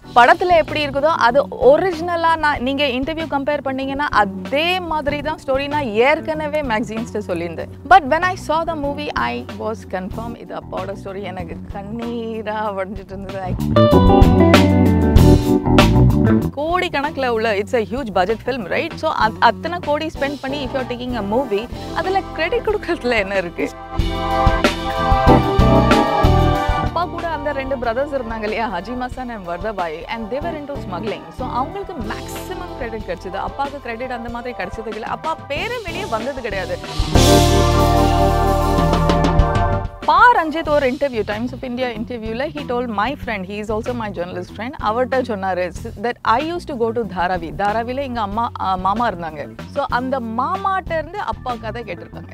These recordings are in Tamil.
படத்துல எப்படி இருக்குதோ அது ஒரிஜினலா நான் நீங்க இன்டர்வியூ கம்பேர் பண்ணீங்கன்னா அதே மாதிரி தான் ஸ்டோரி நான் ஏற்கனவே மேக்சின்ஸ்ட்டு சொல்லியிருந்தேன் but when I saw the movie I was confirm இது அப்பாவோட ஸ்டோரி எனக்கு கண்ணீரா வடிஞ்சிட்டு இருந்தது I கோடி கணக்கில் உள்ள it's a huge budget film right so அத்தனை கோடி ஸ்பெண்ட் பண்ணி if you're taking a movie அதில் கிரெடிட் கொடுக்கறதுல என்ன இருக்கு அப்பா கூட அந்த ரெண்டு பிரதர்ஸ் இருந்தாங்க இல்லையா Haji Mastan and வர்தபாய் and Thevar into smuggling so அவங்களுக்கு மேக்ஸிமம் கிரெடிட் கிடைச்சது அப்பாவுக்கு கிரெடிட் அந்த மாதிரி கிடைச்சது இல்லை அப்பா பேரே வெளியே வந்தது கிடையாது பா ரஞ்சித் ஒரு இன்டர்வியூ டைம்ஸ் ஆஃப் இந்தியா இன்டர்வியூவில் he told my friend he is also my journalist friend அவர்கிட்ட சொன்னார் that I use to go to Dharavi தாராவியில் எங்கள் அம்மா அஹ், மாமா இருந்தாங்க ஸோ அந்த மாமாட்ட இருந்து அப்பா கதை கேட்டிருக்காங்க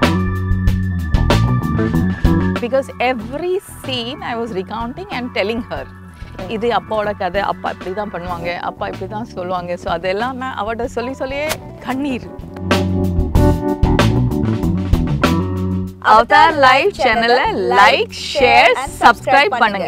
because every scene I was recounting and telling her இது அப்பாவோட கதை அப்பா இப்படி தான் பண்ணுவாங்க அப்பா இப்படி தான் சொல்லுவாங்க ஸோ அதெல்லாம் நான் அவட்ட சொல்லி சொல்லியே கண்ணீர் அவதார் லைவ் சேனலை லைக் ஷேர் சப்ஸ்கிரைப் பண்ணுங்க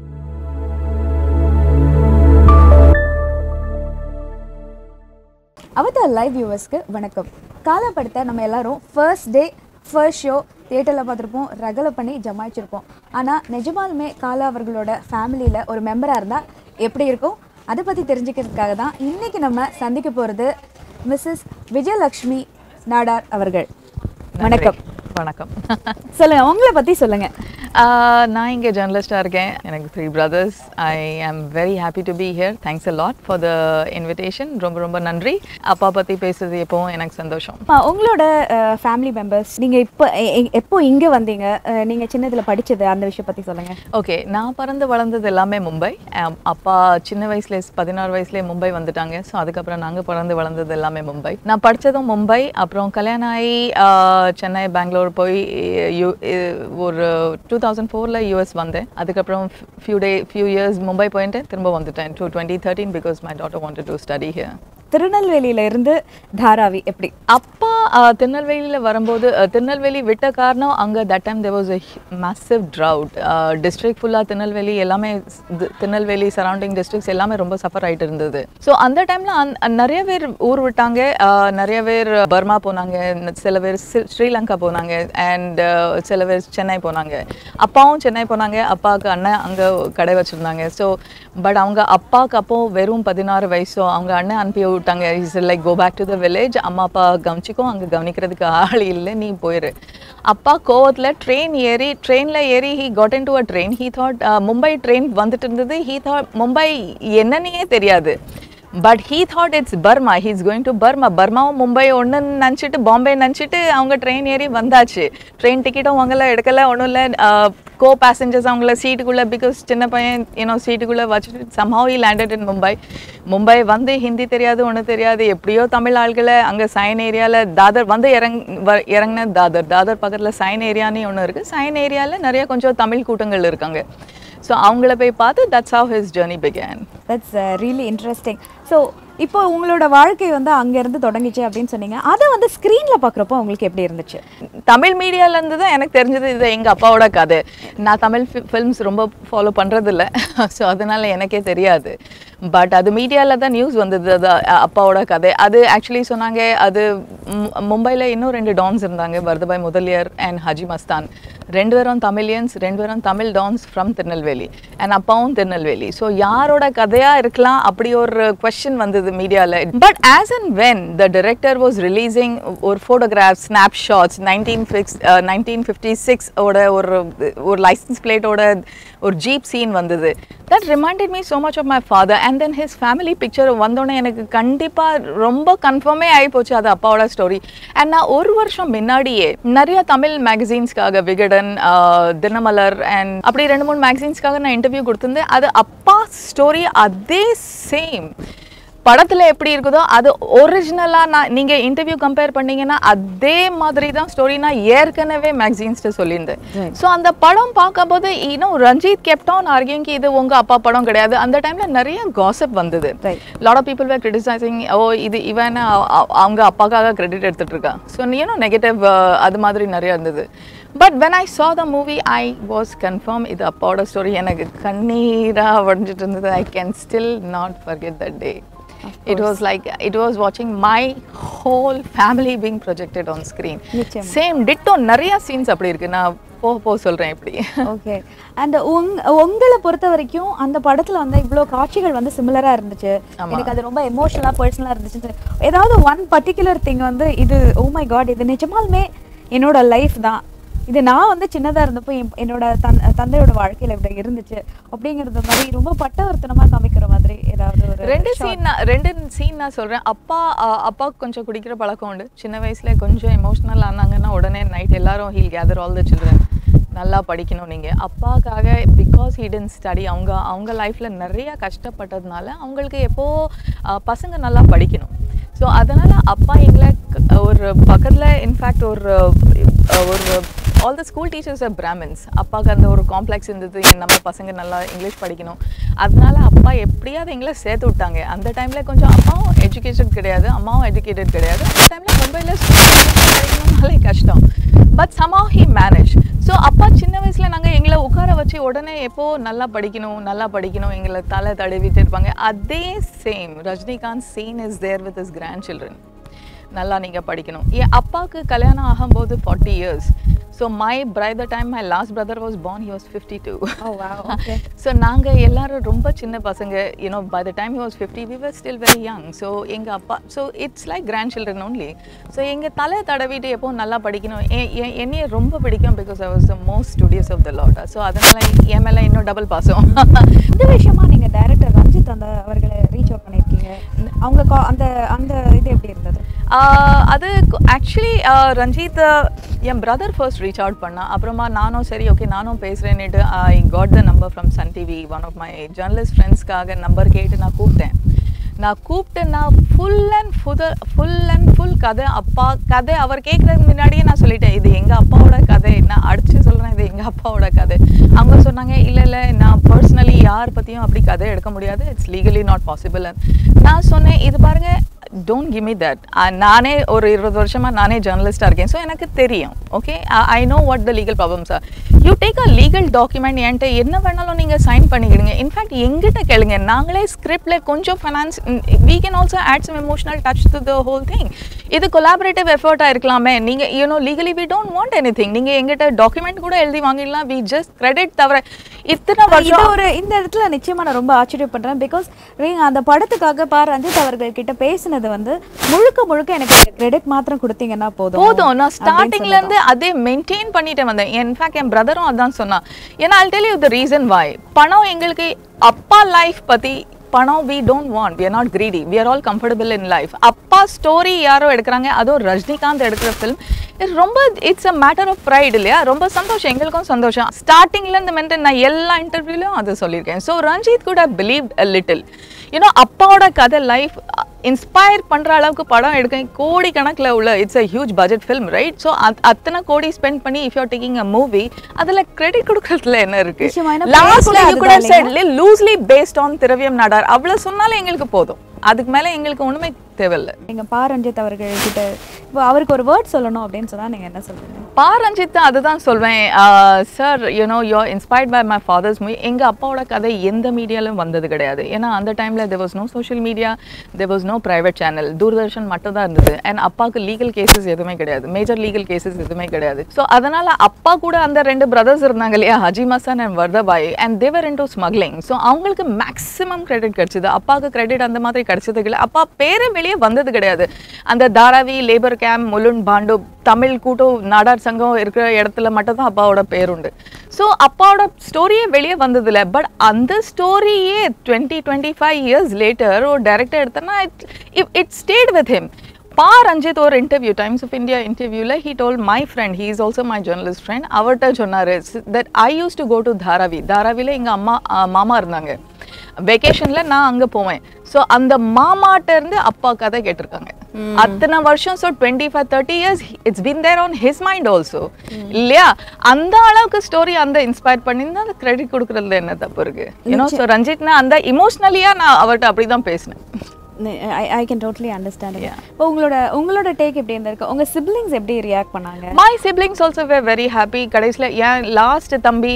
அவதார் லைவ் வியூவர்ஸ்க்கு வணக்கம் காலா படத்தை நம்ம எல்லாரும் ஃபர்ஸ்ட் டே ஃபர்ஸ்ட் ஷோ தியேட்டரில் பார்த்துருப்போம் ரகலை பண்ணி ஜமாய்ச்சிருப்போம் ஆனால் நிஜமாலுமே காலா அவர்களோட ஃபேமிலியில் ஒரு மெம்பராக இருந்தால் எப்படி இருக்கும் அதை பற்றி தெரிஞ்சுக்கிறதுக்காக தான் இன்றைக்கி நம்ம சந்திக்க போகிறது மிஸ்ஸஸ் விஜயலக்ஷ்மி நாடார் அவர்கள் வணக்கம் வணக்கம் சொல்லுங்கள் உங்களை பற்றி சொல்லுங்கள் ஆஹ் நான் இங்கே ஜேர்னலிஸ்டாக இருக்கேன் எனக்கு three brothers I am very happy to be here thanks a lot for the invitation ரொம்ப ரொம்ப நன்றி அப்பா பற்றி பேசுறது எப்பவும் எனக்கு சந்தோஷம் அம்மா, உங்களோட ஃபேமிலி மெம்பர்ஸ் நீங்கள் இப்போ எ- எ- எப்போ இங்கே வந்தீங்க நீங்கள் சின்னதில் படித்தது அந்த விஷயம் பற்றி சொல்லுங்கள் ஓகே நான் பிறந்து வளர்ந்தது எல்லாமே மும்பை அம், அப்பா சின்ன வயசுல பதினாறு வயசுலேயே மும்பை வந்துட்டாங்க ஸோ அதுக்கப்புறம் நாங்கள் பிறந்து வளர்ந்தது எல்லாமே மும்பை நான் படித்ததும் மும்பை அப்புறம் கல்யாணம் ஆகி ஆஹ், சென்னை பெங்களூர் போய் யூ ஒரு டூ தௌசண்ட் ஃபோரில் யூஎஸ் வந்தேன் அதுக்கப்புறம் few day few years Mumbai போயிட்டு திரும்ப வந்துட்டேன் two twenty thirteen because my daughter wanted to study here திருநெல்வேலியில இருந்து தாராவி எப்படி அப்பா அஹ், திருநெல்வேலியில் வரும்போது அஹ், திருநெல்வேலி விட்ட காரணம் அங்கே that time there was a massive drought district ஃபுல்லாக திருநெல்வேலி எல்லாமே ஸ்- இது- திருநெல்வேலி சரௌண்டிங் டிஸ்ட்ரிக்ட்ஸ் எல்லாமே ரொம்ப சஃபர் ஆயிட்டு இருந்தது ஸோ அந்த டைமில் நிறைய பேர் ஊர் விட்டாங்க அஹ், நிறைய பேர் பர்மா போனாங்க ந- சில பேர் ஸ்ரீ- ஸ்ரீலங்கா போனாங்க அண்ட் சில பேர் சென்னை போனாங்க அப்பாவும் சென்னை போனாங்க அப்பாவுக்கு அண்ணன் அங்கே கடை வச்சுருந்தாங்க ஸோ பட் அவங்க அப்பாவுக்கு அப்போ வெறும் பதினாறு வயசோ அவங்க அண்ணன் அனுப்பி விட்டாங்க is like go back to the village அம்மா அப்பா கவனிச்சிக்கோ அங்கே கவனிக்கிறதுக்கு ஆள் இல்லை நீ போயிரு அப்பா கோவத்தில் ட்ரெயின் ஏறி ட்ரெயினில் ஏறி he got into a train he thought Mumbai train வந்துட்டு இருந்தது ஹீ தாட் மும்பை என்னன்னே தெரியாது but he thought it's Burma he is going to Burma பர்மாவும் மும்பை ஒன்று நினச்சிட்டு பாம்பே நினச்சிட்டு அவங்க ட்ரெயின் ஏறி வந்தாச்சு ட்ரெயின் டிக்கெட்டும் வாங்கல எடுக்கல ஒன்றும் இல்லை கோ பேசஞ்சர்ஸ் அவங்கள சீட்டுக்குள்ளே பிகாஸ் சின்ன பையன் ஏன்னோ சீட்டுக்குள்ளே வச்சுட்டு somehow he landed in Mumbai Mumbai வந்து ஹிந்தி தெரியாது ஒன்றும் தெரியாது எப்படியோ தமிழ் ஆள்களை அங்கே சைன் ஏரியாவில் தாதர் வந்து இறங் வ- இறங்குன தாதர் தாதர் பக்கத்தில் சைன் ஏரியான்னு ஒன்று இருக்குது சைன் ஏரியாவில் நிறைய கொஞ்சம் தமிழ் கூட்டங்கள் இருக்காங்க ஸோ அவங்கள போய் பார்த்து that's how his journey began that's really interesting so இப்போ உங்களோட வாழ்க்கை வந்து அங்கேருந்து தொடங்கிச்சு அப்படின்னு சொன்னீங்க அதை வந்து ஸ்க்ரீனில் பார்க்குறப்போ உங்களுக்கு எப்படி இருந்துச்சு தமிழ் மீடியால இருந்து தான் எனக்கு தெரிஞ்சது இது எங்கள் அப்பாவோட கதை நான் தமிழ் ஃபில்ம்ஸ் ரொம்ப ஃபாலோ பண்ணுறதில்ல ஸோ அதனால எனக்கே தெரியாது பட் அது மீடியாவில் தான் நியூஸ் வந்தது அது அ- அப்பாவோட கதை அது ஆக்சுவலி சொன்னாங்க அது மும்பையில் இன்னும் ரெண்டு டான்ஸ் இருந்தாங்க வரதபாய் முதலியார் அண்ட் ஹஜி மஸ்தான் ரெண்டு பேரும் தமிழியன்ஸ் ரெண்டு பேரும் Tamil dons from Tirunelveli and அப்பாவும் திருநெல்வேலி ஸோ யாரோட கதையாக இருக்கலாம் அப்படி ஒரு கொஸ்டின் வந்தது மீடியாவில் but as and when the director was releasing ஒரு photograph snap shots nineteen fix nineteen fifty six ஓட ஒரு ஒரு லைசன்ஸ் பிளேட்டோட ஒரு ஜீப் சீன் வந்தது தட் ரிமைண்டட் மீ so மச் of my father and then his family picture வந்தோடனே எனக்கு கண்டிப்பாக ரொம்ப கன்ஃபார்மே ஆகி போச்சு அது அப்பாவோட ஸ்டோரி அண்ட் நான் ஒரு வருஷம் முன்னாடியே நிறைய தமிழ் மேகசின்ஸ்க்காக விகடன் ஆஹ், தினமலர் அண்ட் அப்படி ரெண்டு மூணு மேகசின்ஸ்க்காக நான் இன்டர்வியூ கொடுத்துருந்தேன் அது அப்பா ஸ்டோரி அதே சேம் படத்துல எப்படி இருக்குதோ அது ஒரிஜினலா நான் நீங்க இன்டர்வியூ கம்பேர் பண்ணீங்கன்னா அதே மாதிரி தான் ஸ்டோரி நான் ஏற்கனவே மேக்சின்ஸ்ட்டு சொல்லியிருந்தேன் ஸோ அந்த படம் பார்க்கும்போது இன்னும் ரஞ்சித் கெப்டான் ஆர்கியூங்க இது உங்க அப்பா படம் கிடையாது அந்த டைம்ல நிறைய காசப் வந்தது Right. Lot of people were criticising ஓ இது இவன் அவங்க அப்பாக்காக கிரெடிட் எடுத்துட்டு இருக்கா ஸோ நீனும் நெகட்டிவ் அது மாதிரி நிறைய இருந்தது but when I saw the movie I was confirm இது அப்பாவோட ஸ்டோரி எனக்கு கண்ணீராக வடிஞ்சிட்டு இருந்தது I can still not forget that day it was like it was வாட்சிங் my whole family being projected on screen நிச்சயமா. சேம் டிட்டோ நிறைய சீன்ஸ் அப்படி இருக்கு நான் போக போக சொல்கிறேன் இப்படி ஓகே அண்ட் உங் உங்களை பொறுத்த வரைக்கும் அந்த படத்துல வந்து இவ்வளோ காட்சிகள் வந்து சிமிலரா இருந்துச்சு ஆமா. எனக்கு அது ரொம்ப எமோஷனலா பர்சனலா இருந்துச்சு ஏதாவது ஒன் பர்டிகுலர் திங் வந்து இது ஓ மை காட் இது நிஜமாலுமே என்னோட லைஃப் தான் இது நான் வந்து சின்னதா இருந்தப்போ என் என்னோட தன் தந்தையோட வாழ்க்கையில இப்படி இருந்துச்சு அப்படிங்கிறது மாதிரி ரொம்ப பட்டவர்த்தனமா காமிக்கிற மாதிரி ஏதாவது ஒரு ரெண்டு shot. சீன் நான் ரெண்டு சீன் நான் சொல்கிறேன் அப்பா அஹ், அப்பாவுக்கு கொஞ்சம் குடிக்கிற பழக்கம் உண்டு சின்ன வயசுல கொஞ்சம் எமோஷ்னல் ஆனாங்கன்னா உடனே நைட் எல்லாரும் he'll gather all the children நல்லா படிக்கணும் நீங்கள் அப்பாவுக்காக பிகாஸ் he didn't ஸ்டடி அவங்க அவங்க லைஃப்பில் நிறைய கஷ்டப்பட்டதுனால அவங்களுக்கு எப்போ அஹ், பசங்க நல்லா படிக்கணும் ஸோ அதனால் அப்பா எங்களை க- ஒரு பக்கத்தில் இன்ஃபேக்ட் ஒரு அஹ், ஒரு all the school teachers are Brahmins அப்பாவுக்கு அந்த ஒரு காம்ப்ளெக்ஸ் இருந்தது என் நம்ம பசங்க நல்லா இங்கிலீஷ் படிக்கணும் அதனால அப்பா எப்படியாவது எங்களை சேர்த்து விட்டாங்க அந்த டைமில் கொஞ்சம் அப்பாவும் எஜுகேஷன் கிடையாது அம்மாவும் எஜுகேட்டட் கிடையாது அந்த டைமில் மும்பையில் படிக்கணும்னாலே கஷ்டம் but somehow he managed so அப்பா சின்ன வயசில் நாங்கள் எங்களை உட்கார வச்சு உடனே எப்போ நல்லா படிக்கணும் நல்லா படிக்கணும் எங்களை தலை தடவிட்டு இருப்பாங்க அதே same Rajinikanth scene is there with his grandchildren நல்லா நீங்கள் படிக்கணும் என் அப்பாவுக்கு கல்யாணம் ஆகும்போது forty years so my by the time my last brother was born he was fifty two Oh, wow. Okay. So நாங்கள் எல்லாரும் ரொம்ப சின்ன பசங்க you know by the time he was fifty we were still very young so எங்கள் அப்பா so it's like grandchildren only so எங்கள் தலை தடவிட்டு எப்போ நல்லா படிக்கணும் எ- எ- என்னைய ரொம்ப பிடிக்கும் because I was the most studious of the lot so அதனால என் மேலே இன்னும் டபுள் பாசம் இந்த விஷயமா நீங்க டைரக்டர் ரஞ்சித் அந்த அவர்களை ரீச் அவுட் பண்ணிருக்கீங்க அவங்க கா- அந்த அந்த இது எப்படி இருந்தது ஆஹ் அது ஆக்சுவலி ரஞ்சித் ஆஹ் என் பிரதர் ஃபர்ஸ்ட் ரீச் அவுட் பண்ணா அப்புறமா நானும் சரி ஓகே நானும் பேசுகிறேன்னுட்டு I got the number from Sun TV one of my journalist ஃப்ரெண்ட்ஸ்க்காக நம்பர் கேட்டு நான் கூப்பிட்டேன் நான் கூப்பிட்டு நான் full and further full and full கதை அப்பா கதை அவர் கேட்குறதுக்கு முன்னாடியே நான் சொல்லிட்டேன் இது எங்கள் அப்பாவோட கதை நான் அடிச்சு சொல்கிறேன் இது எங்கள் அப்பாவோட கதை அவங்க சொன்னாங்க இல்லை இல்லை நான் பர்சனலி யார் பற்றியும் அப்படி கதை எடுக்க முடியாது இட்ஸ் லீகலி நாட் பாசிபிள் நான் சொன்னேன் இது பாருங்க டோன்ட் கிவ் மீ தட் நானே ஒரு இருபது வருஷமா நானே ஜேர்னலிஸ்டாக இருக்கேன் ஸோ எனக்கு தெரியும் okay I know what the legal problems are you take a legal document என்கிட்ட என்ன வேணாலும் நீங்கள் சைன் பண்ணிக்கிடுங்க இன்ஃபேக்ட் எங்கிட்ட கேளுங்க நாங்களே ஸ்கிரிப்டில் கொஞ்சம் finance we can also add some emotional touch to the whole thing இது கொலாபரேட்டிவ் எஃபர்ட்டாக இருக்கலாமே நீங்கள் you know legally we don't want anything நீங்கள் எங்கிட்ட டாக்குமெண்ட் கூட எழுதி வாங்கிடலாம் வி ஜஸ்ட் கிரெடிட் தவிர இத்தனை இது வருஷம் ஒரு இந்த இடத்துல நிச்சயமா நான் ரொம்ப ஆச்சரியப்படுறேன் பிகாஸ் நீங்க அந்த படத்துக்காக பா ரஞ்சித் அவர்கள் கிட்ட பேசினது வந்து முழுக்க முழுக்க எனக்கு கிரெடிட் மாத்திரம் கொடுத்தீங்கன்னா போதும் போதும் நான் அப்படின்னு ஸ்டார்டிங்ல இருந்து அதே மெயின்டைன் பண்ணிட்டு வந்தேன் இன்ஃபேக்ட் என் பிரதரும் அதான் சொன்னான் ஏன்னா I'll tell you the reason why பணம் எங்களுக்கு அப்பா லைஃப் பத்தி பணம் we don't want we are not greedy we are all comfortable in life அப்பா ஸ்டோரி யாரோ எடுக்கிறாங்க அதுவும் ரஜினிகாந்த் எடுக்கிற ஃபிலிம் ரொம்ப it's a matter of pride இல்லையா ரொம்ப சந்தோஷம் எங்களுக்கும் சந்தோஷம் ஸ்டார்டிங்ல இருந்து மென்ட்டு நான் எல்லா இன்டர்வியூலையும் அதை சொல்லியிருக்கேன் ஸோ ரஞ்சித் கூட பிலீவ் அ லிட்டில் யூனோ அப்பாவோட கதை லைஃப் இன்ஸ்பயர் பண்ற அளவுக்கு படம் எடுக்க கோடி கணக்குல உள்ள it's a huge budget film right so அத்தனை கோடி ஸ்பெண்ட் பண்ணி if you're taking a movie அதுல கிரெடிட் கொடுக்கறதுல என்ன இருக்கு நிச்சயமா, ஏன்னா லாஸ்ட்ல பேர் யூ கூட குட் அதுதான் said லூஸ்லி பேஸ்ட் ஆன் திரவியம் நாடார் அவ்வளவு சொன்னாலே எங்களுக்கு போதும் அதுக்கு மேல எங்களுக்கு ஒண்ணுமே தேவையில்லை நீங்க பா ரஞ்சித் அவர்கள் கிட்ட இப்போ அவருக்கு ஒரு வேர்ட் சொல்லணும் அப்படின்னு சொன்னா நீங்க என்ன சொல்றீங்க பா ரஞ்சித் அதுதான் சொல்வேன் சார் யூனோ யோ inspired by my father's movie எங்க அப்பாவோட கதை எந்த மீடியாலும் வந்தது கிடையாது ஏன்னா அந்த டைம்ல there was no social media there was no private channel Doordarshan மட்டும் தான் இருந்தது அண்ட் அப்பாவுக்கு லீகல் கேசஸ் எதுவுமே கிடையாது மேஜர் லீகல் கேசஸ் எதுவுமே கிடையாது ஸோ அதனால அப்பா கூட அந்த ரெண்டு பிரதர்ஸ் இருந்தாங்க இல்லையா Haji Mastan and வர்தபாய் and Thevar into smuggling so அவங்களுக்கு மேக்ஸிமம் கிரெடிட் கிடைச்சது அப்பாவுக்கு கிரெடிட் அந்த மாதிரி கிடைச்சது இல்லை அப்பா பேரே வெளியே வந்தது கிடையாது அந்த தாராவி லேபர் கேம்ப் முலுன் பாண்டு தமிழ் கூட்டம் நாடார் சங்கம் இருக்கிற இடத்துல மட்டும் தான் அப்பாவோட பேர் உண்டு ஸோ அப்பாவோட ஸ்டோரியே வெளியே வந்ததில்ல பட் அந்த ஸ்டோரியே twenty twenty five years later ஒரு டைரக்டர் எடுத்தனா it it stayed with him Pa Ranjith ஒரு இன்டர்வியூ டைம்ஸ் ஆஃப் இந்தியா இன்டர்வியூவில் he told my friend he is also my journalist friend அவர்கிட்ட சொன்னார் that I use to go to Dharavi தாராவியில் எங்கள் அம்மா அஹ், மாமா இருந்தாங்க வெக்கேஷனில் நான் அங்கே போவேன் ஸோ அந்த மாமாட்ட இருந்து அப்பா கதை கேட்டிருக்காங்க அத்தனை வருஷம் so twenty five thirty years it's been there on his mind also இல்லையா அந்த அளவுக்கு ஸ்டோரி அந்த இன்ஸ்பயர் பண்ணியிருந்தா அந்த கிரெடிட் கொடுக்குறதுல என்ன தப்பு இருக்கு யூனோ ஸோ ரஞ்சித்னா அந்த இமோஷ்னலியாக நான் அவர்கிட்ட அப்படி தான் பேசினேன் ஐ கேன் டோட்லி அண்டர்ஸ்டாண்ட் இப்போ உங்களோட உங்களோட டேக் எப்படி இருந்திருக்கு உங்க சிப்லிங்ஸ் எப்படி ரியாக்ட் பண்ணாங்க my siblings also were very happy கடைசியில் ஏன் லாஸ்ட் தம்பி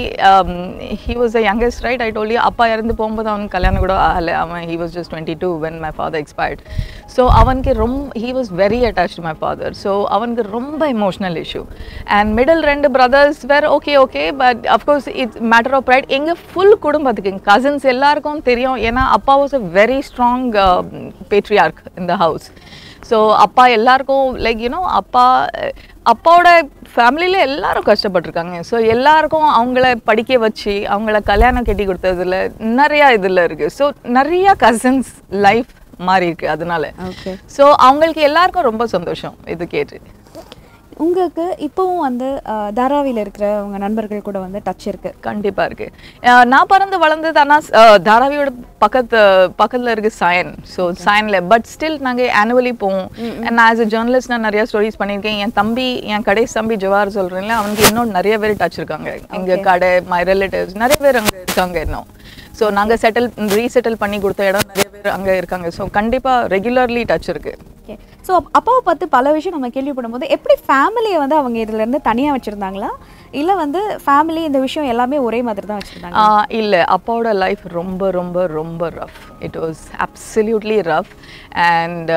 he was the youngest right I டோலி அப்பா இறந்து போகும்போது அவனுக்கு கல்யாணம் கூட ஆகலை அவன் he was just twenty two when my father expired so அவனுக்கு ரொம்ப he was very attach to my father so அவனுக்கு ரொம்ப எமோஷனல் இஷ்யூ அண்ட் மிடில் ரெண்டு brothers were okay okay but of course it's matter of pride எங்கள் ஃபுல் குடும்பத்துக்கு கசின்ஸ் எல்லாருக்கும் தெரியும் ஏன்னா அப்பா was a very strong patriarch இந்த ஹவுஸ் ஸோ அப்பா எல்லாருக்கும் லைக் யூனோ அப்பா அப்பாவோட ஃபேமிலியில் எல்லாரும் கஷ்டப்பட்டிருக்காங்க ஸோ எல்லாருக்கும் அவங்கள படிக்க வச்சு அவங்கள கல்யாணம் கட்டி கொடுத்ததுல நிறையா இதில் இருக்குது ஸோ நிறையா கசின்ஸ் லைஃப் மாறி இருக்கு அதனால ஓகே ஸோ அவங்களுக்கு எல்லாருக்கும் ரொம்ப சந்தோஷம் இது கேட்டு உங்களுக்கு இப்போவும் வந்து அஹ், தாராவில இருக்கிற உங்க நண்பர்கள் கூட வந்து டச் இருக்கு கண்டிப்பா இருக்கு அஹ் நான் பிறந்து வளர்ந்தது ஆனால் தாராவியோட பக்கத்து பக்கத்துல இருக்கு சயன் ஸோ சயன்ல பட் ஸ்டில் நாங்க ஆனுவலி போவோம் And நான் ஆஸ் அ ஜேர்னலிஸ்ட் நான் நிறைய ஸ்டோரிஸ் பண்ணியிருக்கேன் என் தம்பி என் கடைசி தம்பி ஜவார் சொல்றேன்ல அவனுக்கு இன்னும் நிறைய பேர் டச் இருக்காங்க எங்க கடை மை ரிலேட்டிவ்ஸ் நிறைய பேர் அங்க இருக்காங்க இன்னும் ஸோ நாங்க செட்டில் ரீசெட்டில் பண்ணி கொடுத்த இடம் நிறைய பேர் அங்க இருக்காங்க ஸோ கண்டிப்பா ரெகுலர்லி டச் இருக்கு ஓகே ஸோ அப்பாவை பார்த்து பல விஷயம் நம்ம கேள்விப்படும் போது எப்படி ஃபேமிலியை வந்து அவங்க இதுல இருந்து தனியா வச்சிருந்தாங்களா இல்ல வந்து ஃபேமிலி இந்த விஷயம் எல்லாமே ஒரே மாதிரி தான் வச்சிருந்தாங்க ஆஹ் இல்ல அப்பாவோட லைஃப் ரொம்ப ரொம்ப ரொம்ப rough it was absolutely rough and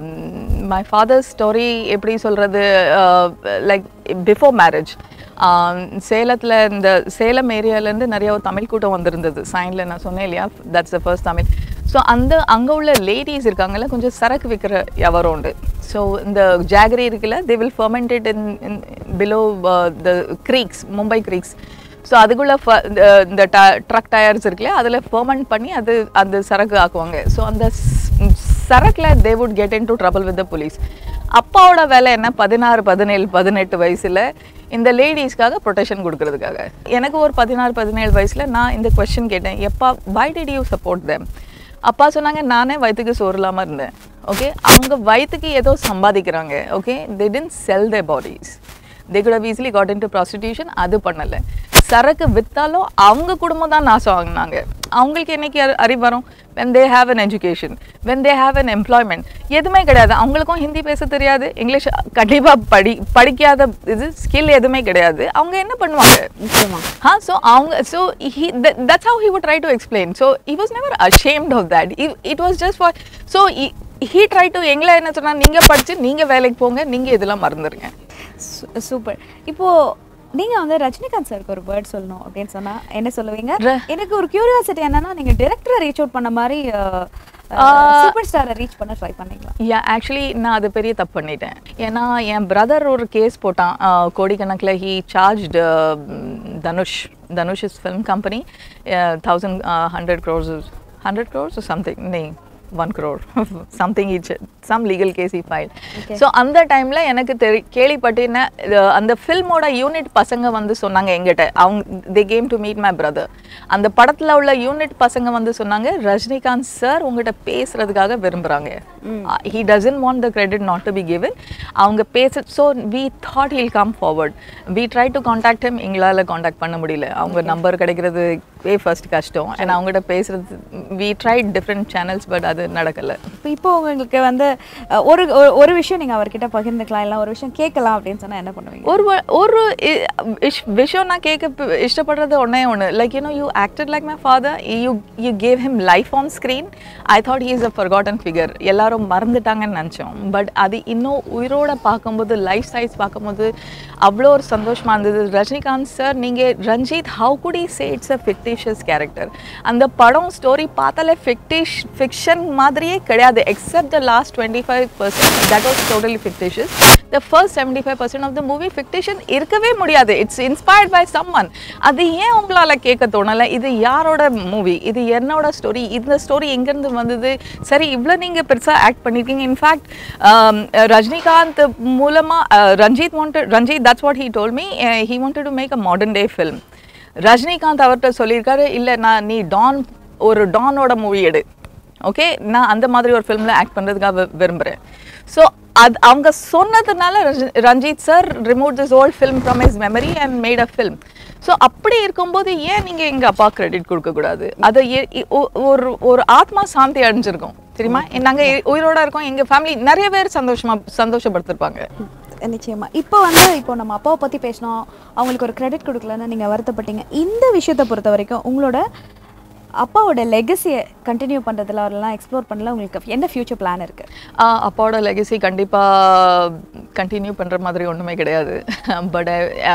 my father story எப்படி சொல்றது லைக் பிஃபோர் மேரேஜ் சேலத்தில் இந்த சேலம் ஏரியாலேருந்து நிறைய ஒரு தமிழ் கூட்டம் வந்திருந்தது சைனில் நான் சொன்னேன் இல்லையா that's the first Tamil so அந்த அங்கே உள்ள லேடிஸ் இருக்காங்கல்ல கொஞ்சம் சரக்கு விற்கிற வியாபாரம் உண்டு ஸோ இந்த ஜாகரி இருக்குல்ல they will fermented in below the creeks Mumbai creeks so அதுக்குள்ள ஃப- இந்த- இந்த ட்ரக் டயர்ஸ் இருக்குல்ல அதில் ஃபர்மெண்ட் பண்ணி அது அந்த சரக்கு ஆக்குவாங்க ஸோ அந்த ஸ்- சரக்குல they would get into trouble with the police அப்பாவோட வேலை என்ன பதினாறு பதினேழு பதினெட்டு வயசுல இந்த லேடிஸ்க்காக ப்ரொடெக்ஷன் கொடுக்கறதுக்காக எனக்கு ஒரு பதினாறு பதினேழு வயசுல நான் இந்த கொஸ்டின் கேட்டேன் எப்பா why did you support them அப்பா சொன்னாங்க நானே வயிற்றுக்கு சோறு இல்லாம இருந்தேன் ஓகே அவங்க வயிற்றுக்கு ஏதோ சம்பாதிக்கிறாங்க okay they didn't sell their bodies they could have easily got into prostitution அது பண்ணல சரக்கு வித்தாலும் அவங்க குடும்பம் தான் நாசம் ஆகுனாங்க அவங்களுக்கு என்னைக்கு அறி- அறிவு வரும் when they have an education when they have an employment எதுவுமே கிடையாது அவங்களுக்கும் ஹிந்தி பேச தெரியாது இங்கிலீஷ் கண்டிப்பா படி படிக்காத இது ஸ்கில் எதுவுமே கிடையாது அவங்க என்ன பண்ணுவாங்க நிச்சயமா Huh? So, அவங்க so he that, that's how he would try to explain. So he was never ashamed of that. It, it was just for so he, he tried to எங்களை என்ன சொன்னா நீங்க படிச்சு நீங்க வேலைக்கு போங்க நீங்க இதெல்லாம் மறந்துருங்க சூப்பர் இப்போ நீங்க வந்து ரஜினிகாந்த் சாருக்கு ஒரு வேர்ட் சொல்லணும் அப்படின்னு சொன்னா என்ன சொல்லுவீங்க ர- எனக்கு ஒரு கியூரியாசிட்டி என்னன்னா நீங்க டைரக்டரை ரீச் அவுட் பண்ண மாதிரி சூப்பர் ஸ்டாரை ரீச் பண்ண ட்ரை பண்ணீங்களா யா ஆக்சுவலி நான் அது பெரிய தப்பு பண்ணிட்டேன் ஏன்னா என் பிரதர் ஒரு கேஸ் போட்டான் ஆஹ் கோடிக்கணக்கில் he charge Dhanush Dhanush is film company thousand hundred crores hundred crores something நே ஒன் க்ரோர் சம்திங் இச் சம் லீகல் கேஸ் இ ஃபைல் Okay. ஸோ அந்த டைமில் எனக்கு தெரி கேள்விப்பட்டேன்னா இது அந்த ஃபில்மோட யூனிட் பசங்க வந்து சொன்னாங்க எங்கிட்ட அவங்க they came to meet my brother அந்த படத்தில் உள்ள யூனிட் பசங்க வந்து சொன்னாங்க ரஜினிகாந்த் சார் உங்ககிட்ட பேசுறதுக்காக விரும்புகிறாங்க he doesn't want the credit not to be given அவங்க பேச so we thought he'll come forward we try to contact him எங்களால் காண்டாக்ட் பண்ண முடியல அவங்க நம்பர் கிடைக்கிறது வே ஃபர்ஸ்ட் கஷ்டம் ஏன்னா அவங்ககிட்ட பேசுறது we try different channels but அது நடக்கலை இப்போ இப்போ உங்களுக்கு வந்து அஹ், ஒரு ஒரு- ஒரு விஷயம் நீங்க அவர்கிட்ட பகிர்ந்துக்கலாம் இல்லை ஒரு விஷயம் கேட்கலாம் அப்படின்னு சொன்னா என்ன பண்ணுவீங்க ஒரு வ- ஒரு இ- விஷ்- விஷயம் நான் கேட்க ப- இஷ்டப்படுறது ஒன்றே ஒன்று like you know you acted like my father you you gave him life on screen I thought he is a forgotten figure எல்லாரும் மறந்துட்டாங்கன்னு நினச்சோம் பட் அது இன்னும் உயிரோட பார்க்கும்போது லைஃப் சைஸ் பார்க்கும்போது அவ்வளோ ஒரு சந்தோஷமா இருந்தது ரஜினிகாந்த் சார் நீங்கள் Ranjith how could he say it's a fictitious character அந்த படம் ஸ்டோரி பார்த்தாலே ஃபிக்டிஷ் ஃபிக்ஷன் மாதிரியே கிடையாது except the last twenty five percent that was totally fictitious the first seventy five percent of the movie fiction இருக்கவே முடியாது it's inspired by someone அது ஏன் உங்களால் கேட்க தோணலை இது யாரோட மூவி இது என்னோட ஸ்டோரி இந்த ஸ்டோரி எங்கேருந்து வந்தது சரி இவ்வளோ நீங்கள் பெருசாக ஆக்ட் பண்ணியிருக்கீங்க இன்ஃபேக்ட் ரஜினிகாந்த் மூலமாக Ranjith wanted Ranjith that's what he told me he wanted to make a modern day film Rajinikanth அவர்கிட்ட சொல்லியிருக்காரு இல்லை நான் நீ டான் ஒரு டானோட மூவி எடு ஓகே நான் அந்த மாதிரி ஒரு ஃபிலிமில் ஆக்ட் பண்ணுறதுக்காக விரும்புகிறேன் ஸோ அது அவங்க சொன்னதுனால ரஜி- Ranjith sir remove this old film from his memory and made a film so அப்படி இருக்கும்போது ஏன் நீங்கள் எங்கள் அப்பா கிரெடிட் கொடுக்கக்கூடாது அதை ஏ- இ- ஒ- ஒரு ஒரு ஆத்மா சாந்தி அடைஞ்சிருக்கும் தெரியுமா நாங்க உயிரோட இருக்கோம் எங்க ஃபேமிலி நிறைய பேர் சந்தோஷமா சந்தோஷப்படுத்திருப்பாங்க நிச்சயமா இப்போ வந்து இப்போ நம்ம அப்பாவை பத்தி பேசினோம் அவங்களுக்கு ஒரு கிரெடிட் கொடுக்கலன்னு நீங்க வருத்தப்பட்டீங்க இந்த விஷயத்தை பொறுத்த வரைக்கும் உங்களோட அப்பாவோட லெகசியை கண்டினியூ பண்றதுல அவரெல்லாம் எக்ஸ்ப்ளோர் பண்ணல உங்களுக்கு என்ன ஃபியூச்சர் பிளான் இருக்கு ஆஹ் அப்பாவோட லெகசி கண்டிப்பாக கண்டினியூ பண்ணுற மாதிரி ஒன்றுமே கிடையாது பட்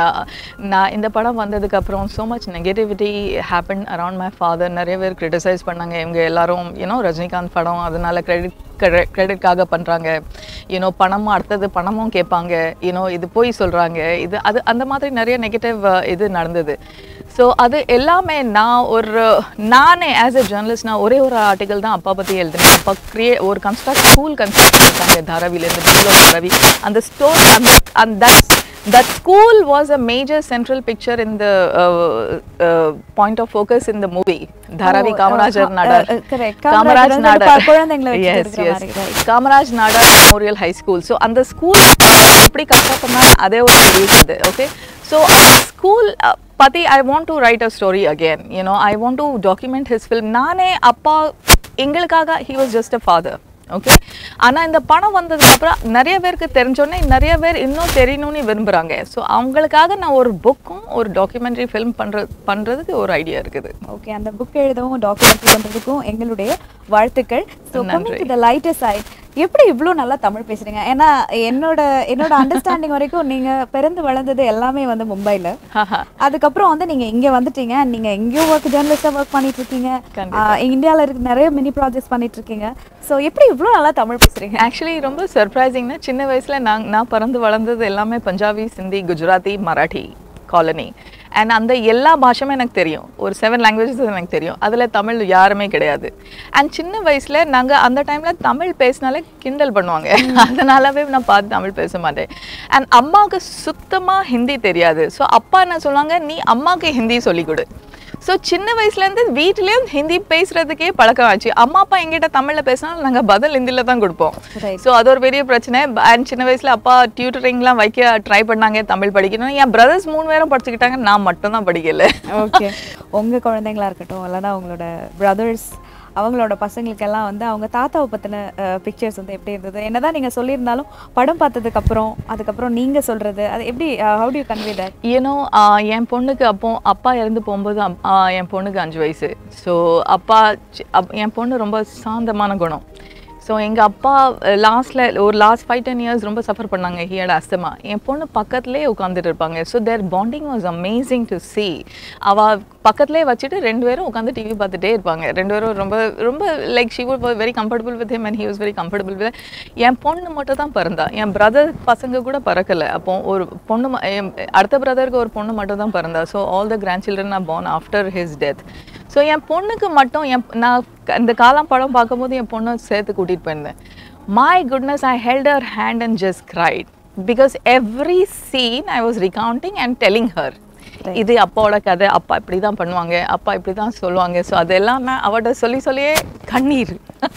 நான் இந்த படம் வந்ததுக்கப்புறம் so much negativity happen around my father நிறைய பேர் கிரிட்டிசைஸ் பண்ணாங்க இவங்க எல்லாரும் யூனோ ரஜினிகாந்த் படம் அதனால கிரெடிட் கிரெடிட்காக பண்ணுறாங்க யூனோ பணமும் அடுத்தது பணமும் கேட்பாங்க யூனோ இது போய் சொல்கிறாங்க இது அது அந்த மாதிரி நிறைய நெகட்டிவ் இது நடந்தது ஸோ அது எல்லாமே நான் ஒரு நானே ஆஸ் எ ஜேர்னலிஸ்ட் நான் ஒரே ஒரு ஆர்டிகல் தான் அப்பா பற்றி எழுதினேன் அப்பா கிரியே ஒரு கன்ஸ்ட்ரக்ட் ஸ்கூல் கன்ஸ்ட்ரக்ட் பண்ணிருக்காங்க தாராவிலேருந்து பெங்களூர் தாராவி அந்த ஸ்டோர் அந்த அந்த that that school was a major central picture in the uh, uh, point of focus in the movie Dharavi Oh, Kamarajar uh, Nadar uh, correct. Kamaraj Kamarajar வந்து Nadar ப- குழந்தைங்களை வச்சுட்டு yes இருக்கிற yes மாதிரி, right. Kamaraj Nadar memorial high school so அந்த ஸ்கூல் எப்படி கன்ஸ்ட்ரக்ட் பண்ணாங்க அதே ஒரு சீரீஸ் அது ஓகே ஸோ ஸ்கூல் பத்தி I want to write a story again you know I want to document his film நானே அப்பா எங்களுக்காக he was just a father okay ஆனா இந்த படம் வந்ததுக்கு அப்புறம் நிறைய பேருக்கு தெரிஞ்சோடனே நிறைய பேர் இன்னும் தெரியணும்னு விரும்புறாங்க ஸோ அவங்களுக்காக நான் ஒரு புக்கும் ஒரு டாக்குமெண்ட்ரி ஃபில்ம் பண்ற பண்றதுக்கு ஒரு ஐடியா இருக்குது ஓகே அந்த புக் எழுதவும் டாக்குமெண்ட்ரி பண்றதுக்கும் எங்களுடைய வாழ்த்துக்கள் ஸோ நன்றி. Coming to the lighter side எப்படி இவ்வளோ நல்லா தமிழ் பேசுறீங்க ஏன்னா என்னோட என்னோட அண்டர்ஸ்டாண்டிங் வரைக்கும் நீங்க பிறந்து வளர்ந்தது எல்லாமே வந்து மும்பைல ஹாஹா. அதுக்கப்புறம் வந்து நீங்க இங்க வந்துட்டீங்க நீங்க எங்கேயோ ஒர்க் ஜேர்னலிஸ்டா ஒர்க் பண்ணிட்டு இருக்கீங்க கண்டிப்பா. ஆஹ் இந்தியால இருக்க நிறைய மினி ப்ராஜெக்ட்ஸ் பண்ணிட்டு இருக்கீங்க ஸோ எப்படி இவ்வளோ நல்லா தமிழ் பேசுறீங்க ஆக்சுவலி ரொம்ப சர்ப்ரைசிங்னா சின்ன வயசுல நான் நான் பிறந்து வளர்ந்தது எல்லாமே பஞ்சாபி சிந்தி குஜராத்தி மராட்டி காலனி அண்ட் அந்த எல்லா பாஷையுமே எனக்கு தெரியும் ஒரு செவன் லாங்குவேஜஸ் எனக்கு தெரியும் அதில் தமிழ் யாருமே கிடையாது அண்ட் சின்ன வயசுல நாங்க அந்த டைம்ல தமிழ் பேசினாலே கிண்டல் பண்ணுவாங்க அதனாலவே நான் பார்த்து தமிழ் பேச மாட்டேன் அண்ட் அம்மாவுக்கு சுத்தமா ஹிந்தி தெரியாது ஸோ அப்பா என்ன சொல்லுவாங்க நீ அம்மாவுக்கு ஹிந்தி சொல்லிக் கொடு ஸோ சின்ன வயசுலேருந்து வீட்லேயும் ஹிந்தி பேசுறதுக்கே பழக்கம் ஆச்சு அம்மா அப்பா எங்கிட்ட தமிழில் பேசினாலும் நாங்கள் பதில் ஹிந்தியில் தான் கொடுப்போம் Right. ஸோ அது ஒரு பெரிய பிரச்சனை அண்ட் சின்ன வயசில் அப்பா டியூட்டரிங்லாம் வைக்க ட்ரை பண்ணாங்க தமிழ் படிக்கணும் என் பிரதர்ஸ் மூணு பேரும் படிச்சுக்கிட்டாங்க நான் மட்டும் தான் படிக்கல ஓகே உங்க குழந்தைங்களா இருக்கட்டும் இல்லைன்னா உங்களோட பிரதர்ஸ் அவங்களோட பசங்களுக்கெல்லாம் வந்து அவங்க தாத்தாவை பத்தின பிக்சர்ஸ் வந்து எப்படி இருந்தது என்னதான் நீங்க சொல்லியிருந்தாலும் படம் பார்த்ததுக்கு அப்புறம் அதுக்கப்புறம் நீங்க சொல்றது அது எப்படி ஹவு டு கன்வே தட் ஏன்னோ என் பொண்ணுக்கு அப்போ அப்பா இறந்து போகும்போது அப்- ஆ, என் பொண்ணுக்கு அஞ்சு வயசு ஸோ அப்பா சி- அப்- என் பொண்ணு ரொம்ப சாந்தமான குணம் ஸோ எங்கள் அப்பா லாஸ்ட்டில் ஒரு லாஸ்ட் ஃபைவ் டென் இயர்ஸ் ரொம்ப சஃபர் பண்ணாங்க ஹியட் அஸ்தமா என் பொண்ணு பக்கத்துலேயே உட்காந்துட்டு இருப்பாங்க so their bonding was amazing to see அவள் பக்கத்துலேயே வச்சுட்டு ரெண்டு பேரும் உட்காந்து டிவி பார்த்துட்டே இருப்பாங்க ரெண்டு பேரும் ரொம்ப ரொம்ப like she would very comfortable with him and he was very comfortable with என் பொண்ணு மட்டும் தான் பிறந்தா என் பிரதர் பசங்க கூட பிறக்கல அப்போ ஒரு பொண்ணு ம- என் அடுத்த பிரதருக்கு ஒரு பொண்ணு மட்டும் தான் பிறந்தா so all the grandchildren are born after his death so என் பொண்ணுக்கு மட்டும் என் நான் க- இந்த காலம் படம் பார்க்கும்போது என் பொண்ணை சேர்த்து கூட்டிகிட்டு போயிருந்தேன் my goodness I held her hand and just cried because every scene I was recounting and telling her இது அப்பாவோட கதை அப்பா இப்படி தான் பண்ணுவாங்க அப்பா இப்படி தான் சொல்லுவாங்க ஸோ அதெல்லாம் நான் அவட்ட சொல்லி சொல்லியே கண்ணீர்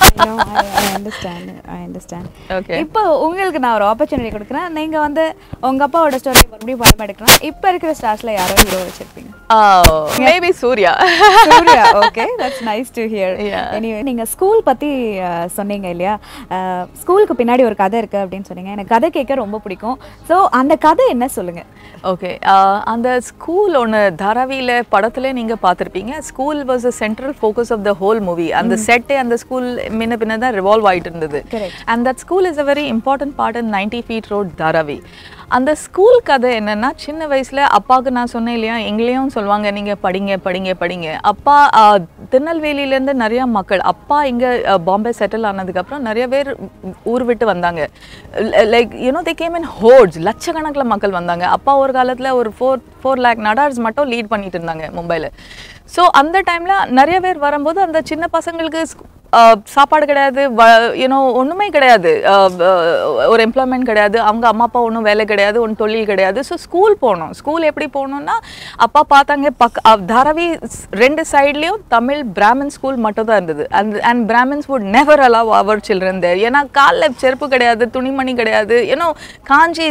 I understand I understand okay இப்போ உங்களுக்கு நான் ஒரு ஆப்பர்ச்சுனிட்டி கொடுக்குறேன் நீங்க வந்து உங்க அப்பாவோட ஸ்டோரி மறுபடியும் படம் எடுக்கலாம் இப்போ இருக்கிற ஸ்டார்ஸ்ல யாரோ ஹீரோ வச்சிருப்பீங்க maybe Suriya Suriya okay that's nice to hear Yeah. Anyway நீங்க ஸ்கூல் பத்தி அஹ், சொன்னீங்க இல்லையா ஸ்கூலுக்கு பின்னாடி ஒரு கதை இருக்கு அப்படின்னு சொன்னீங்க எனக்கு கதை கேட்க ரொம்ப பிடிக்கும் ஸோ அந்த கதை என்ன சொல்லுங்க ஓகே அந்த ஸ்கூல் ஒன்று தாராவியில் படத்துல நீங்க பார்த்துருப்பீங்க school was a central focus of the whole movie அந்த செட்டே அந்த ஸ்கூல் முன்ன பின்ன தான் ரிவால்வ் ஆயிட்டு இருந்தது Correct. And that school is a very important part in ninety feet road Dharavi அந்த ஸ்கூல் கதை என்னன்னா சின்ன வயசுல அப்பாவுக்கு நான் சொன்னேன் இல்லையா எங்களையும் சொல்லுவாங்க நீங்க படிங்க படிங்க படிங்க அப்பா ஆஹ், திருநெல்வேலியிலேருந்து நிறைய மக்கள் அப்பா இங்க அஹ், பாம்பே செட்டில் ஆனதுக்கப்புறம் நிறைய பேர் ஊர் விட்டு வந்தாங்க like you know they came in hordes லட்சக்கணக்கில் மக்கள் வந்தாங்க அப்பா ஒரு காலத்துல ஒரு ஃபோர் ஃபோர் லேக் நடார்ஸ் மட்டும் லீட் பண்ணிட்டு இருந்தாங்க மும்பைல ஸோ அந்த டைம்ல நிறைய பேர் வரும்போது அந்த சின்ன பசங்களுக்கு ஸ்கூ- ஆஹ் சாப்பாடு கிடையாது யூனோ ஒன்றுமே கிடையாது ஆஹ் ஆஹ் ஒரு எம்ப்ளாய்மெண்ட் கிடையாது அவங்க அம்மா அப்பா ஒன்றும் வேலை கிடையாது ஒன்றும் தொழில் கிடையாது ஸோ ஸ்கூல் போகணும் ஸ்கூல் எப்படி போகணும்னா அப்பா பார்த்தாங்க பக் அஹ் தாராவி ஸ்- ரெண்டு சைட்லேயும் தமிழ் பிராமின் ஸ்கூல் மட்டும் தான் இருந்தது and and Brahmins would never allow our children there ஏன்னா காலில் செருப்பு கிடையாது துணிமணி கிடையாது ஏன்னோ காஞ்சி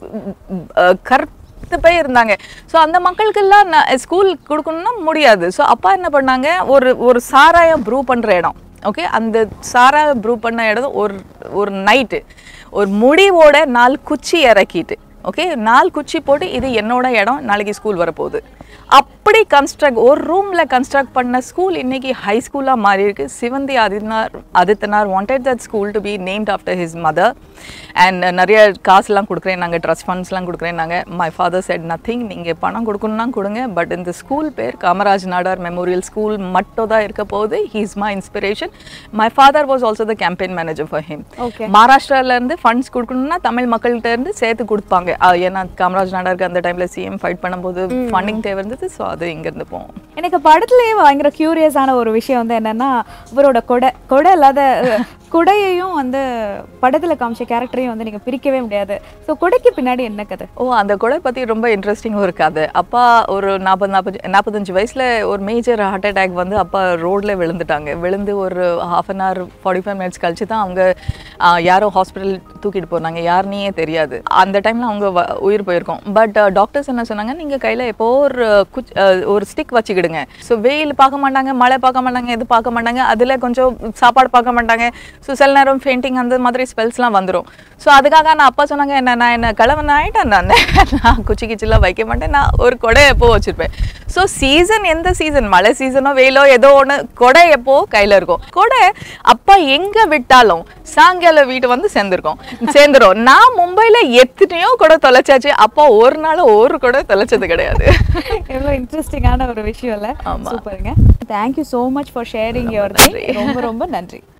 அஹ் கருப்பு பத்து பேர் இருந்தாங்க ஸோ அந்த மக்களுக்கெல்லாம் நான் ஸ்கூல் கொடுக்கணும்னா முடியாது ஸோ அப்பா என்ன பண்ணாங்க ஒரு ஒரு சாராயம் ப்ரூவ் பண்ணுற இடம் ஓகே அந்த சாரா ப்ரூ பண்ண இடம் ஒரு ஒரு நைட்டு ஒரு முடிவோட நாலு குச்சி இறக்கிட்டு ஓகே நாலு குச்சி போட்டு இது என்னோட இடம் நாளைக்கு ஸ்கூல் வரப்போகுது அப்படி கன்ஸ்ட்ரக்ட் ஒரு ரூமில் கன்ஸ்ட்ரக்ட் பண்ண ஸ்கூல் இன்னைக்கு ஹை ஸ்கூலாக மாறி இருக்கு Sivanthi Adityanath Adityanath wanted that school to be named after his mother and நிறைய காசுலாம் கொடுக்குறேன் நாங்கள் ட்ரஸ்ட் ஃபண்ட்ஸ்லாம் கொடுக்குறேன் நாங்கள் மை ஃபாதர் செட் நத்திங் நீங்கள் பணம் கொடுக்கணும்னா கொடுங்க பட் இந்த ஸ்கூல் பேர் காமராஜ் நாடார் மெமோரியல் ஸ்கூல் மட்டும் தான் இருக்க போகுது he is my inspiration my father was also the campaign manager for him Okay. மகாராஷ்டிரால இருந்து ஃபண்ட்ஸ் கொடுக்கணும்னா தமிழ் மக்கள்கிட்ட இருந்து சேர்த்து கொடுப்பாங்க அஹ் ஏன்னா காமராஜ் நாடாருக்கு அந்த டைம்ல சிஎம் ஃபைட் பண்ணும்போது ஃபண்டிங் தேவை இருந்தது ஸோ அது இங்க இருந்து போவோம் எனக்கு படத்துலயே பயங்கர கியூரியஸான ஒரு விஷயம் வந்து என்னன்னா இவரோட கொடை கொடை இல்லாத அஹ், கொடையையும் வந்து படத்துல காமிச்ச கேரக்டரையும் வந்து நீங்க பிரிக்கவே முடியாது ஸோ கொடைக்கு பின்னாடி என்ன கதை ஓ அந்த கொலை பற்றி ரொம்ப இன்ட்ரெஸ்டிங்காக ஒரு கதை அப்பா ஒரு நாற்பது நாற்பது நாற்பத்தஞ்சு வயசில் ஒரு மேஜர் ஹார்ட் அட்டாக் வந்து அப்பா ரோட்டில் விழுந்துட்டாங்க விழுந்து ஒரு half an hour forty five minutes கழிச்சு தான் அவங்க ஆ, யாரோ ஹாஸ்பிட்டல் தூக்கிட்டு போனாங்க யாருனே தெரியாது அந்த டைமில் அவங்க வ- உயிர் போயிருக்கோம் பட் டாக்டர்ஸ் என்ன சொன்னாங்க நீங்கள் கையில் எப்போ ஒரு குச் ஆ, ஒரு ஸ்டிக் வச்சுக்கிடுங்க ஸோ வெயில் பார்க்க மாட்டாங்க மழை பார்க்க மாட்டாங்க எது பார்க்க மாட்டாங்க அதில் கொஞ்சம் சாப்பாடு பார்க்க மாட்டாங்க ஸோ சில நேரம் ஃபெயிண்டிங் அந்த மாதிரி ஸ்பெல்ஸ்லாம் வந்துடும் ஸோ அதுக்காக நான் அப்பா சொன்னாங்க என்ன நான் என்ன கிழவன் ஆகிட்டேன் நான் நான் குச்சி கிச்சிலாம் வைக்க மாட்டேன் நான் ஒரு கொடை எப்போ வச்சுருப்பேன் ஸோ சீசன் எந்த சீசன் மழை சீசனோ வெயிலோ ஏதோ ஒன்று கொடை எப்போ கையில் இருக்கும் கொடை அப்பா எங்கே விட்டாலும் சாயங்காலம் வீட்டு வந்து சேர்ந்துருக்கோம் சேர்ந்துரும் நான் மும்பையில் எத்தனையோ கொடை தொலைச்சாச்சு அப்பா ஒரு நாள் ஒரு கொடை தொலைச்சது கிடையாது எவ்வளோ இன்ட்ரெஸ்டிங்கான ஒரு விஷயம் இல்லை ஆமா. சூப்பருங்க thank you so much for sharing your ரொம்ப ரொம்ப நன்றி